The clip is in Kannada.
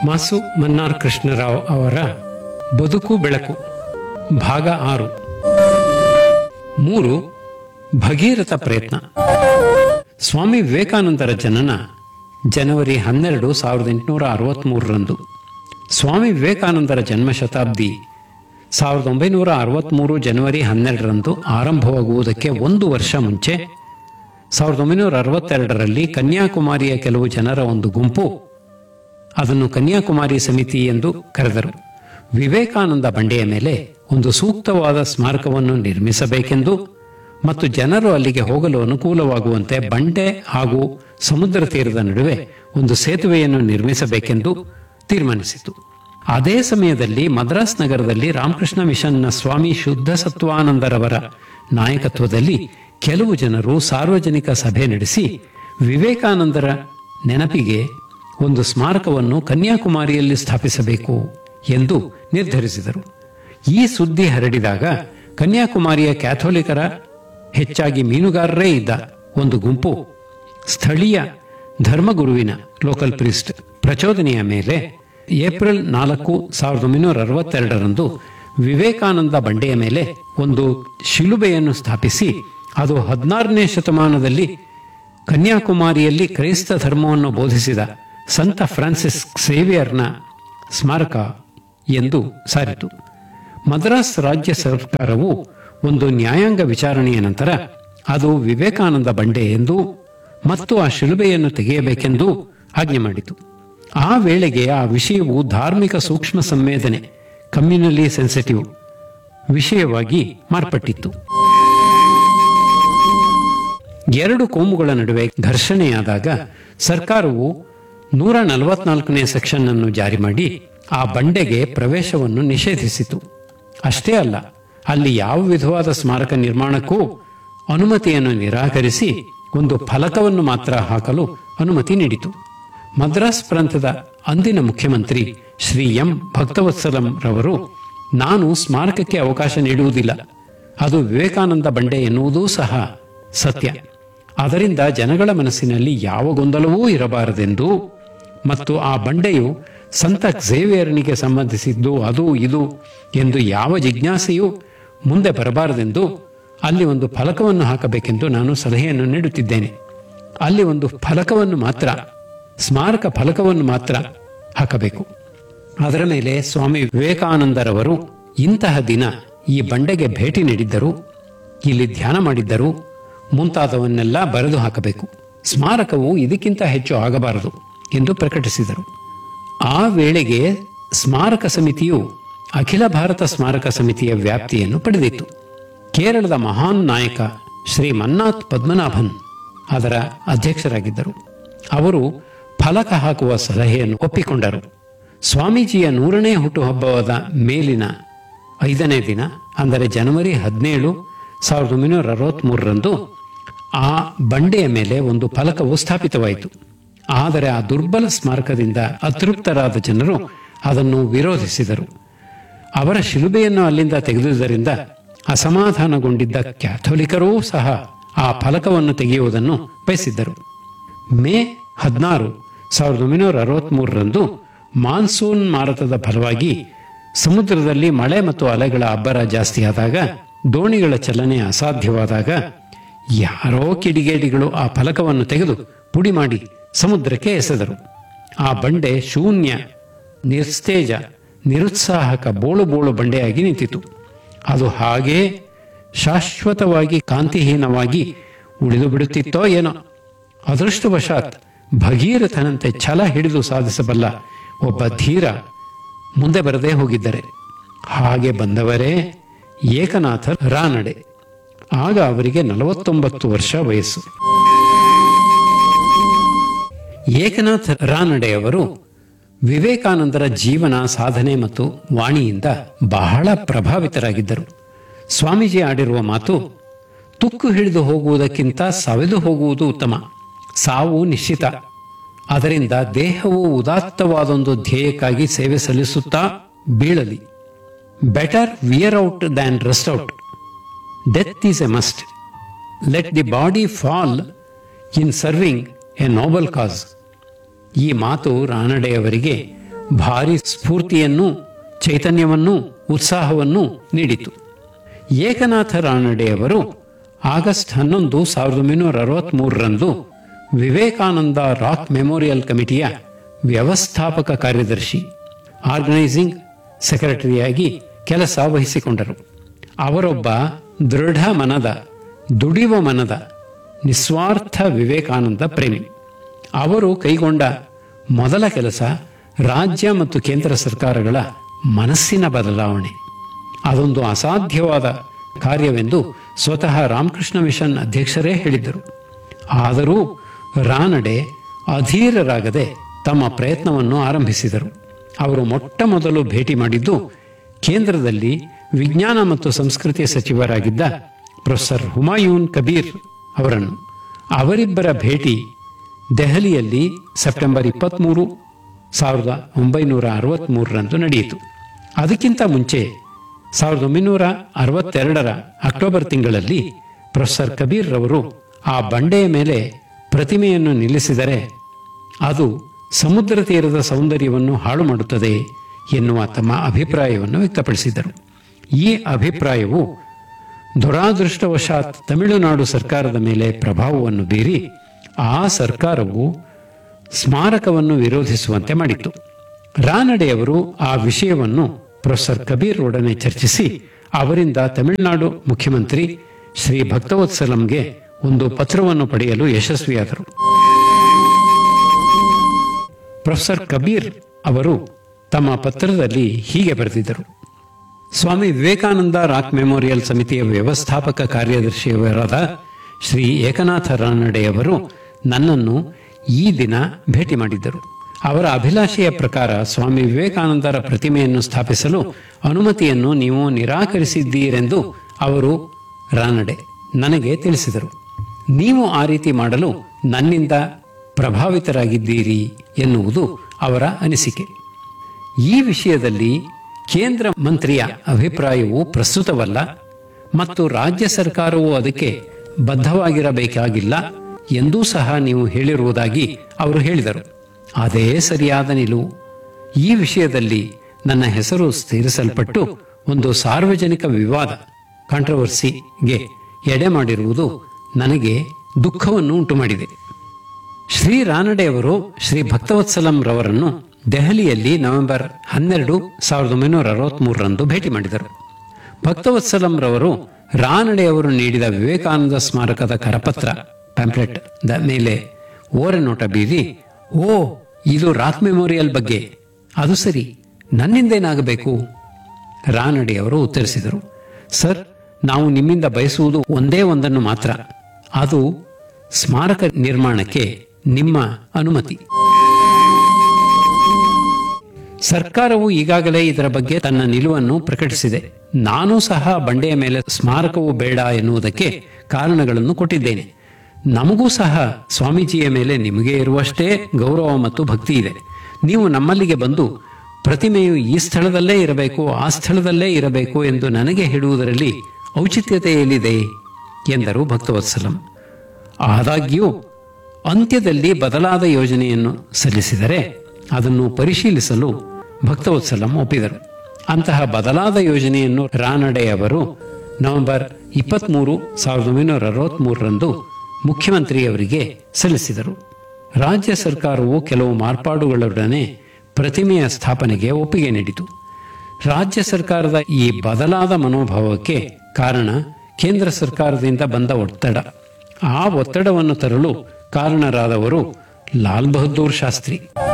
ಮಾಸು ಮನ್ನಾರ್ ಕೃಷ್ಣರಾವ್ ಅವರ ಬದುಕು ಬೆಳಕು ಭಾಗ ಆರು ಮೂರು ಭಗೀರಥ ಪ್ರಯತ್ನ ಸ್ವಾಮಿ ವಿವೇಕಾನಂದರ ಜನನ ಜನವರಿ ಹನ್ನೆರಡು ಸಾವಿರದ ಎಂಟುನೂರ ಅರವತ್ಮೂರರಂದು ಸ್ವಾಮಿ ವಿವೇಕಾನಂದರ ಜನ್ಮ ಶತಾಬ್ದಿ ಸಾವಿರದ ಒಂಬೈನೂರ ಅರವತ್ಮೂರು ಜನವರಿ ಹನ್ನೆರಡರಂದು ಆರಂಭವಾಗುವುದಕ್ಕೆ ಒಂದು ವರ್ಷ ಮುಂಚೆ ಸಾವಿರದ ಒಂಬೈನೂರ ಅರವತ್ತೆರಡರಲ್ಲಿ ಕನ್ಯಾಕುಮಾರಿಯ ಕೆಲವು ಜನರ ಒಂದು ಗುಂಪು ಅದನ್ನು ಕನ್ಯಾಕುಮಾರಿ ಸಮಿತಿ ಎಂದು ಕರೆದರು ವಿವೇಕಾನಂದ ಬಂಡೆಯ ಮೇಲೆ ಒಂದು ಸೂಕ್ತವಾದ ಸ್ಮಾರಕವನ್ನು ನಿರ್ಮಿಸಬೇಕೆಂದು ಮತ್ತು ಜನರು ಅಲ್ಲಿಗೆ ಹೋಗಲು ಅನುಕೂಲವಾಗುವಂತೆ ಬಂಡೆ ಹಾಗೂ ಸಮುದ್ರ ತೀರದ ನಡುವೆ ಒಂದು ಸೇತುವೆಯನ್ನು ನಿರ್ಮಿಸಬೇಕೆಂದು ತೀರ್ಮಾನಿಸಿತು ಅದೇ ಸಮಯದಲ್ಲಿ ಮದ್ರಾಸ್ ನಗರದಲ್ಲಿ ರಾಮಕೃಷ್ಣ ಮಿಷನ್ನ ಸ್ವಾಮಿ ಶುದ್ಧ ಸತ್ವಾನಂದರವರ ನಾಯಕತ್ವದಲ್ಲಿ ಕೆಲವು ಜನರು ಸಾರ್ವಜನಿಕ ಸಭೆ ನಡೆಸಿ ವಿವೇಕಾನಂದರ ನೆನಪಿಗೆ ಒಂದು ಸ್ಮಾರಕವನ್ನು ಕನ್ಯಾಕುಮಾರಿಯಲ್ಲಿ ಸ್ಥಾಪಿಸಬೇಕು ಎಂದು ನಿರ್ಧರಿಸಿದರು ಈ ಸುದ್ದಿ ಹರಡಿದಾಗ ಕನ್ಯಾಕುಮಾರಿಯ ಕ್ಯಾಥೋಲಿಕರ ಹೆಚ್ಚಾಗಿ ಮೀನುಗಾರರೇ ಇದ್ದ ಒಂದು ಗುಂಪು ಸ್ಥಳೀಯ ಧರ್ಮಗುರುವಿನ ಲೋಕಲ್ ಪ್ರಿಸ್ಟ್ ಪ್ರಚೋದನೆಯ ಮೇಲೆ ಏಪ್ರಿಲ್ ನಾಲ್ಕು ಸಾವಿರದ ಒಂಬೈನೂರ ಅರವತ್ತೆರಡರಂದು ವಿವೇಕಾನಂದ ಬಂಡೆಯ ಮೇಲೆ ಒಂದು ಶಿಲುಬೆಯನ್ನು ಸ್ಥಾಪಿಸಿ ಅದು ಹದಿನಾರನೇ ಶತಮಾನದಲ್ಲಿ ಕನ್ಯಾಕುಮಾರಿಯಲ್ಲಿ ಕ್ರೈಸ್ತ ಧರ್ಮವನ್ನು ಬೋಧಿಸಿದ ಸಂತ ಫ್ರಾನ್ಸಿಸ್ ಸೇವಿಯರ್ನ ಸ್ಮಾರಕ ಎಂದು ಸಾರಿತು ಮದ್ರಾಸ್ ರಾಜ್ಯ ಸರ್ಕಾರವು ಒಂದು ನ್ಯಾಯಾಂಗ ವಿಚಾರಣೆಯ ನಂತರ ಅದು ವಿವೇಕಾನಂದ ಬಂಡೆ ಎಂದು ಮತ್ತು ಆ ಶಿಲುಬೆಯನ್ನು ತೆಗೆಯಬೇಕೆಂದು ಆಜ್ಞೆ ಮಾಡಿತು ಆ ವೇಳೆಗೆ ಆ ವಿಷಯವು ಧಾರ್ಮಿಕ ಸೂಕ್ಷ್ಮ ಸಂವೇದನೆ ಕಮ್ಯುನಲಿ ಸೆನ್ಸಿಟಿವ್ ವಿಷಯವಾಗಿ ಮಾರ್ಪಟ್ಟಿತ್ತು ಎರಡು ಕೋಮುಗಳ ನಡುವೆ ಘರ್ಷಣೆಯಾದಾಗ ಸರ್ಕಾರವು ನೂರ ನಲವತ್ನಾಲ್ಕನೇ ಸೆಕ್ಷನ್ ಅನ್ನು ಜಾರಿ ಮಾಡಿ ಆ ಬಂಡೆಗೆ ಪ್ರವೇಶವನ್ನು ನಿಷೇಧಿಸಿತು ಅಷ್ಟೇ ಅಲ್ಲ ಅಲ್ಲಿ ಯಾವ ವಿಧವಾದ ಸ್ಮಾರಕ ನಿರ್ಮಾಣಕ್ಕೂ ಅನುಮತಿಯನ್ನು ನಿರಾಕರಿಸಿ ಒಂದು ಫಲಕವನ್ನು ಮಾತ್ರ ಹಾಕಲು ಅನುಮತಿ ನೀಡಿತು ಮದ್ರಾಸ್ ಪ್ರಾಂತದ ಅಂದಿನ ಮುಖ್ಯಮಂತ್ರಿ ಶ್ರೀ ಎಂ ಭಕ್ತವತ್ಸಲಂ ರವರು ನಾನು ಸ್ಮಾರಕಕ್ಕೆ ಅವಕಾಶ ನೀಡುವುದಿಲ್ಲ ಅದು ವಿವೇಕಾನಂದ ಬಂಡೆ ಎನ್ನುವುದೂ ಸಹ ಸತ್ಯ ಅದರಿಂದ ಜನಗಳ ಮನಸ್ಸಿನಲ್ಲಿ ಯಾವ ಗೊಂದಲವೂ ಇರಬಾರದೆಂದು ಮತ್ತು ಆ ಬಂಡೆಯು ಸಂತ ಝೇವಿಯರ್ನಿಗೆ ಸಂಬಂಧಿಸಿದ್ದು ಅದು ಇದು ಎಂದು ಯಾವ ಜಿಜ್ಞಾಸೆಯೂ ಮುಂದೆ ಬರಬಾರದೆಂದು ಅಲ್ಲಿ ಒಂದು ಫಲಕವನ್ನು ಹಾಕಬೇಕೆಂದು ನಾನು ಸಲಹೆಯನ್ನು ನೀಡುತ್ತಿದ್ದೇನೆ ಅಲ್ಲಿ ಒಂದು ಫಲಕವನ್ನು ಮಾತ್ರ ಸ್ಮಾರಕ ಫಲಕವನ್ನು ಮಾತ್ರ ಹಾಕಬೇಕು ಅದರ ಮೇಲೆ ಸ್ವಾಮಿ ವಿವೇಕಾನಂದರವರು ಇಂತಹ ದಿನ ಈ ಬಂಡೆಗೆ ಭೇಟಿ ನೀಡಿದ್ದರು ಇಲ್ಲಿ ಧ್ಯಾನ ಮಾಡಿದ್ದರು ಮುಂತಾದವನ್ನೆಲ್ಲ ಬರೆದು ಹಾಕಬೇಕು ಸ್ಮಾರಕವು ಇದಕ್ಕಿಂತ ಹೆಚ್ಚು ಆಗಬಾರದು ಎಂದು ಪ್ರಕಟಿಸಿದರು ಆ ವೇಳೆಗೆ ಸ್ಮಾರಕ ಸಮಿತಿಯು ಅಖಿಲ ಭಾರತ ಸ್ಮಾರಕ ಸಮಿತಿಯ ವ್ಯಾಪ್ತಿಯನ್ನು ಪಡೆದಿತ್ತು ಕೇರಳದ ಮಹಾನ್ ನಾಯಕ ಶ್ರೀ ಮನ್ನಾಥ್ ಪದ್ಮನಾಭನ್ ಅದರ ಅಧ್ಯಕ್ಷರಾಗಿದ್ದರು ಅವರು ಫಲಕ ಹಾಕುವ ಸಲಹೆಯನ್ನು ಒಪ್ಪಿಕೊಂಡರು ಸ್ವಾಮೀಜಿಯ ನೂರನೇ ಹುಟ್ಟುಹಬ್ಬವಾದ ಮೇಲಿನ ಐದನೇ ದಿನ ಅಂದರೆ ಜನವರಿ ಹದಿನೇಳು ಸಾವಿರದ ಒಂಬೈನೂರ ಅರವತ್ಮೂರರಂದು ಆ ಬಂಡೆಯ ಮೇಲೆ ಒಂದು ಫಲಕವು ಸ್ಥಾಪಿತವಾಯಿತು ಆದರೆ ಆ ದುರ್ಬಲ ಸ್ಮಾರಕದಿಂದ ಅತೃಪ್ತರಾದ ಜನರು ಅದನ್ನು ವಿರೋಧಿಸಿದರು ಅವರ ಶಿಲುಬೆಯನ್ನು ಅಲ್ಲಿಂದ ತೆಗೆದುದರಿಂದ ಅಸಮಾಧಾನಗೊಂಡಿದ್ದ ಕ್ಯಾಥೋಲಿಕರೂ ಸಹ ಆ ಫಲಕವನ್ನು ತೆಗೆಯುವುದನ್ನು ಬಯಸಿದ್ದರು ಮೇ ಹದಿನಾರು ಸಾವಿರದ ಒಂಬೈನೂರ ಅರವತ್ಮೂರರಂದು ಮಾನ್ಸೂನ್ ಮಾರತದ ಫಲವಾಗಿ ಸಮುದ್ರದಲ್ಲಿ ಮಳೆ ಮತ್ತು ಅಲೆಗಳ ಅಬ್ಬರ ಜಾಸ್ತಿಯಾದಾಗ ದೋಣಿಗಳ ಚಲನೆ ಅಸಾಧ್ಯವಾದಾಗ ಯಾರೋ ಕಿಡಿಗೇಡಿಗಳು ಆ ಫಲಕವನ್ನು ತೆಗೆದು ಪುಡಿ ಮಾಡಿ ಸಮುದ್ರಕ್ಕೆ ಎಸೆದರು ಆ ಬಂಡೆ ಶೂನ್ಯ ನಿಸ್ತೇಜ ನಿರುತ್ಸಾಹಕ ಬೋಳು ಬೋಳು ಬಂಡೆಯಾಗಿ ನಿಂತಿತು ಅದು ಹಾಗೇ ಶಾಶ್ವತವಾಗಿ ಕಾಂತಿಹೀನವಾಗಿ ಉಳಿದು ಬಿಡುತ್ತಿತ್ತೋ ಏನೋ ಅದೃಷ್ಟವಶಾತ್ ಭಗೀರಥನಂತೆ ಛಲ ಹಿಡಿದು ಸಾಧಿಸಬಲ್ಲ ಒಬ್ಬ ಧೀರ ಮುಂದೆ ಬರದೇ ಹೋಗಿದ್ದರೆ ಹಾಗೆ ಬಂದವರೇ ಏಕನಾಥ ರಾನಡೆ ಆಗ ಅವರಿಗೆ ನಲವತ್ತೊಂಬತ್ತು ವರ್ಷ ವಯಸ್ಸು ಏಕನಾಥ್ ರಾನಡೆಯವರು ವಿವೇಕಾನಂದರ ಜೀವನ ಸಾಧನೆ ಮತ್ತು ವಾಣಿಯಿಂದ ಬಹಳ ಪ್ರಭಾವಿತರಾಗಿದ್ದರು ಸ್ವಾಮೀಜಿ ಆಡಿರುವ ಮಾತು ತುಕ್ಕು ಹಿಡಿದು ಹೋಗುವುದಕ್ಕಿಂತ ಸವೆದು ಹೋಗುವುದು ಉತ್ತಮ ಸಾವು ನಿಶ್ಚಿತ ಅದರಿಂದ ದೇಹವು ಉದಾತ್ತವಾದೊಂದು ಧ್ಯೇಯಕ್ಕಾಗಿ ಸೇವೆ ಸಲ್ಲಿಸುತ್ತಾ ಬೀಳಲಿ better wear out than rust out death is a must let the body fall in serving a noble cause ಈ ಮಾತು ರಾನಡೆಯವರಿಗೆ ಭಾರಿ ಸ್ಫೂರ್ತಿಯನ್ನು ಚೈತನ್ಯವನ್ನು ಉತ್ಸಾಹವನ್ನು ನೀಡಿತು ಏಕನಾಥ ರಾನಡೆಯವರು ಆಗಸ್ಟ್ ಹನ್ನೊಂದು ಸಾವಿರದ ಒಂಬೈನೂರ ಅರವತ್ಮೂರರಂದು ವಿವೇಕಾನಂದ ರಾಕ್ ಮೆಮೋರಿಯಲ್ ಕಮಿಟಿಯ ವ್ಯವಸ್ಥಾಪಕ ಕಾರ್ಯದರ್ಶಿ ಆರ್ಗನೈಸಿಂಗ್ ಸೆಕ್ರೆಟರಿಯಾಗಿ ಕೆಲಸ ವಹಿಸಿಕೊಂಡರು ಅವರೊಬ್ಬ ದೃಢ ಮನದ ದುಡಿಯುವ ಮನದ ನಿಸ್ವಾರ್ಥ ವಿವೇಕಾನಂದ ಪ್ರೇಮಿ ಅವರು ಕೈಗೊಂಡ ಮೊದಲ ಕೆಲಸ ರಾಜ್ಯ ಮತ್ತು ಕೇಂದ್ರ ಸರ್ಕಾರಗಳ ಮನಸ್ಸಿನ ಬದಲಾವಣೆ ಅದೊಂದು ಅಸಾಧ್ಯವಾದ ಕಾರ್ಯವೆಂದು ಸ್ವತಃ ರಾಮಕೃಷ್ಣ ಮಿಷನ್ ಅಧ್ಯಕ್ಷರೇ ಹೇಳಿದ್ದರು ಆದರೂ ರಾನಡೆ ಅಧೀರರಾಗದೆ ತಮ್ಮ ಪ್ರಯತ್ನವನ್ನು ಆರಂಭಿಸಿದರು ಅವರು ಮೊಟ್ಟ ಮೊದಲು ಭೇಟಿ ಮಾಡಿದ್ದು ಕೇಂದ್ರದಲ್ಲಿ ವಿಜ್ಞಾನ ಮತ್ತು ಸಂಸ್ಕೃತಿ ಸಚಿವರಾಗಿದ್ದ ಪ್ರೊಫೆಸರ್ ಹುಮಾಯೂನ್ ಕಬೀರ್ ಅವರನ್ನು ಅವರಿಬ್ಬರ ಭೇಟಿ ದೆಹಲಿಯಲ್ಲಿ ಸೆಪ್ಟೆಂಬರ್ ಇಪ್ಪತ್ತ್ಮೂರು ಸಾವಿರದ ಒಂಬೈನೂರ ಅರವತ್ತ್ಮೂರರಂದು ನಡೆಯಿತು ಅದಕ್ಕಿಂತ ಮುಂಚೆ ಸಾವಿರದ ಒಂಬೈನೂರ ಅರವತ್ತೆರಡರ ಅಕ್ಟೋಬರ್ ತಿಂಗಳಲ್ಲಿ ಪ್ರೊಫೆಸರ್ ಕಬೀರ್ ರವರು ಆ ಬಂಡೆಯ ಮೇಲೆ ಪ್ರತಿಮೆಯನ್ನು ನಿಲ್ಲಿಸಿದರೆ ಅದು ಸಮುದ್ರ ತೀರದ ಸೌಂದರ್ಯವನ್ನು ಹಾಳು ಮಾಡುತ್ತದೆ ಎನ್ನುವ ತಮ್ಮ ಅಭಿಪ್ರಾಯವನ್ನು ವ್ಯಕ್ತಪಡಿಸಿದರು ಈ ಅಭಿಪ್ರಾಯವು ದುರಾದೃಷ್ಟವಶಾತ್ ತಮಿಳುನಾಡು ಸರ್ಕಾರದ ಮೇಲೆ ಪ್ರಭಾವವನ್ನು ಬೀರಿ ಆ ಸರ್ಕಾರವು ಸ್ಮಾರಕವನ್ನು ವಿರೋಧಿಸುವಂತೆ ಮಾಡಿತು ರಾನಡೆಯವರು ಆ ವಿಷಯವನ್ನು ಪ್ರೊಫೆಸರ್ ಕಬೀರ್ ಒಡನೆ ಚರ್ಚಿಸಿ ಅವರಿಂದ ತಮಿಳುನಾಡು ಮುಖ್ಯಮಂತ್ರಿ ಶ್ರೀ ಭಕ್ತವತ್ಸಲಂಗೆ ಒಂದು ಪತ್ರವನ್ನು ಪಡೆಯಲು ಯಶಸ್ವಿಯಾದರು ಪ್ರೊಫೆಸರ್ ಕಬೀರ್ ಅವರು ತಮ್ಮ ಪತ್ರದಲ್ಲಿ ಹೀಗೆ ಬರೆದಿದ್ದರು ಸ್ವಾಮಿ ವಿವೇಕಾನಂದ ರಾಕ್ ಮೆಮೋರಿಯಲ್ ಸಮಿತಿಯ ವ್ಯವಸ್ಥಾಪಕ ಕಾರ್ಯದರ್ಶಿಯವರಾದ ಶ್ರೀ ಏಕನಾಥ ರಾನಡೆಯವರು ನನ್ನನ್ನು ಈ ದಿನ ಭೇಟಿ ಮಾಡಿದ್ದರು ಅವರ ಅಭಿಲಾಷೆಯ ಪ್ರಕಾರ ಸ್ವಾಮಿ ವಿವೇಕಾನಂದರ ಪ್ರತಿಮೆಯನ್ನು ಸ್ಥಾಪಿಸಲು ಅನುಮತಿಯನ್ನು ನೀವು ನಿರಾಕರಿಸಿದ್ದೀರೆಂದು ಅವರು ರಾನಡೆ ನನಗೆ ತಿಳಿಸಿದರು ನೀವು ಆ ರೀತಿ ಮಾಡಲು ನನ್ನಿಂದ ಪ್ರಭಾವಿತರಾಗಿದ್ದೀರಿ ಎನ್ನುವುದು ಅವರ ಅನಿಸಿಕೆ ಈ ವಿಷಯದಲ್ಲಿ ಕೇಂದ್ರ ಮಂತ್ರಿಯ ಅಭಿಪ್ರಾಯವು ಪ್ರಸ್ತುತವಲ್ಲ ಮತ್ತು ರಾಜ್ಯ ಸರ್ಕಾರವು ಅದಕ್ಕೆ ಬದ್ಧವಾಗಿರಬೇಕಾಗಿಲ್ಲ ಎಂದೂ ಸಹ ನೀವು ಹೇಳಿರುವುದಾಗಿ ಅವರು ಹೇಳಿದರು ಅದೇ ಸರಿಯಾದ ನಿಲುವು ಈ ವಿಷಯದಲ್ಲಿ ನನ್ನ ಹೆಸರು ಸ್ಥಿರಿಸಲ್ಪಟ್ಟು ಒಂದು ಸಾರ್ವಜನಿಕ ವಿವಾದ ಕಾಂಟ್ರವರ್ಸಿಗೆ ಎಡೆ ಮಾಡಿರುವುದು ನನಗೆ ದುಃಖವನ್ನು ಉಂಟುಮಾಡಿದೆ ಶ್ರೀ ರಾನಡೆಯವರು ಶ್ರೀ ಭಕ್ತವತ್ಸಲಂ ರವರನ್ನು ದೆಹಲಿಯಲ್ಲಿ ನವೆಂಬರ್ ಹನ್ನೆರಡು ಸಾವಿರದ ಒಂಬೈನೂರ ಅರವತ್ಮೂರರಂದು ಭೇಟಿ ಮಾಡಿದರು ಭಕ್ತವತ್ಸಲಂ ರವರು ರಾನಡೆಯವರು ನೀಡಿದ ವಿವೇಕಾನಂದ ಸ್ಮಾರಕದ ಕರಪತ್ರ ಪ್ಯಾಂಪ್ಲೆಟ್ ದ ಮೇಲೆ ಓರೆನೋಟ ಬೀರಿ ಓ ಇದು ರಾಕ್ ಮೆಮೋರಿಯಲ್ ಬಗ್ಗೆ ಅದು ಸರಿ ನನ್ನಿಂದೇನಾಗಬೇಕು ರಾನಡೆಯವರು ಉತ್ತರಿಸಿದರು ಸರ್ ನಾವು ನಿಮ್ಮಿಂದ ಬಯಸುವುದು ಒಂದೇ ಒಂದನ್ನು ಮಾತ್ರ ಅದು ಸ್ಮಾರಕ ನಿರ್ಮಾಣಕ್ಕೆ ನಿಮ್ಮ ಅನುಮತಿ ಸರ್ಕಾರವು ಈಗಾಗಲೇ ಇದರ ಬಗ್ಗೆ ತನ್ನ ನಿಲುವನ್ನು ಪ್ರಕಟಿಸಿದೆ ನಾನೂ ಸಹ ಬಂಡೆಯ ಮೇಲೆ ಸ್ಮಾರಕವು ಬೇಡ ಎನ್ನುವುದಕ್ಕೆ ಕಾರಣಗಳನ್ನು ಕೊಟ್ಟಿದ್ದೇನೆ ನಮಗೂ ಸಹ ಸ್ವಾಮೀಜಿಯ ಮೇಲೆ ನಿಮಗೆ ಇರುವಷ್ಟೇ ಗೌರವ ಮತ್ತು ಭಕ್ತಿ ಇದೆ ನೀವು ನಮ್ಮಲ್ಲಿಗೆ ಬಂದು ಪ್ರತಿಮೆಯು ಈ ಸ್ಥಳದಲ್ಲೇ ಇರಬೇಕು ಆ ಸ್ಥಳದಲ್ಲೇ ಇರಬೇಕು ಎಂದು ನನಗೆ ಹೇಳುವುದರಲ್ಲಿ ಔಚಿತ್ಯತೆ ಎಲ್ಲಿದೆ ಎಂದರು ಭಕ್ತವತ್ಸಲಂ ಆದಾಗ್ಯೂ ಅಂತ್ಯದಲ್ಲಿ ಬದಲಾದ ಯೋಜನೆಯನ್ನು ಸಲ್ಲಿಸಿದರೆ ಅದನ್ನು ಪರಿಶೀಲಿಸಲು ಭಕ್ತವತ್ಸಲಂ ಒಪ್ಪಿದರು ಅಂತಹ ಬದಲಾದ ಯೋಜನೆಯನ್ನು ರಾನಡೆಯವರು ನವೆಂಬರ್ ಇಪ್ಪತ್ತ್ಮೂರು ಸಾವಿರದ ಒಂಬೈನೂರ ಅರವತ್ತ್ಮೂರರಂದು ಮುಖ್ಯಮಂತ್ರಿಯವರಿಗೆ ಸಲ್ಲಿಸಿದರು ರಾಜ್ಯ ಸರ್ಕಾರವು ಕೆಲವು ಮಾರ್ಪಾಡುಗಳೊಡನೆ ಪ್ರತಿಮೆಯ ಸ್ಥಾಪನೆಗೆ ಒಪ್ಪಿಗೆ ನೀಡಿತು ರಾಜ್ಯ ಸರ್ಕಾರದ ಈ ಬದಲಾದ ಮನೋಭಾವಕ್ಕೆ ಕಾರಣ ಕೇಂದ್ರ ಸರ್ಕಾರದಿಂದ ಬಂದ ಒತ್ತಡ ಆ ಒತ್ತಡವನ್ನು ತರಲು ಕಾರಣರಾದವರು ಲಾಲ್ ಬಹದ್ದೂರ್ ಶಾಸ್ತ್ರಿ